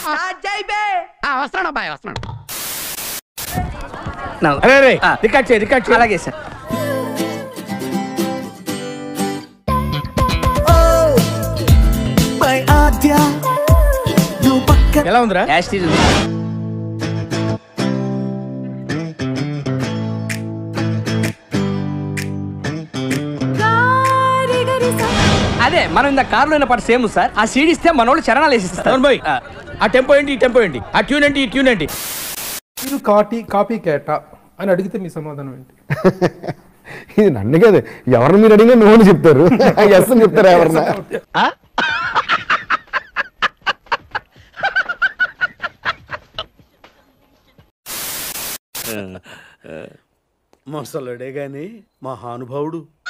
ఆ, వస్తున్నాను అబ్బాయి వస్తున్నాను అరే రే రికార్డ్ చేయి రికార్డ్ చేయి అలాగే సార్ ఎలా ఉందిరా యాస్టీజ్ అదే మనం ఇంత కారులో ఉన్న పాట సేమ్ సార్ ఆ సీడ్ ఇస్తే మన వాళ్ళు చరణాలు వేసిస్తారు అవును బాయ్ ఆ టెంపో ఏంటి ఈ టెంపో ఏంటి ఆ ట్యూన్ ఏంటి ఈ ట్యూన్ ఏంటి మీరు కాపీ కాపీ కేట అని అడిగితే మీ సమాధానం ఏంటి ఇది నన్ను కాదు ఎవరిని మీరు అడిగినా నువ్వు అని చెప్తారు ఎస్ అని చెప్తారా ఎవరన్నా మొసలుడే గాని మహానుభావుడు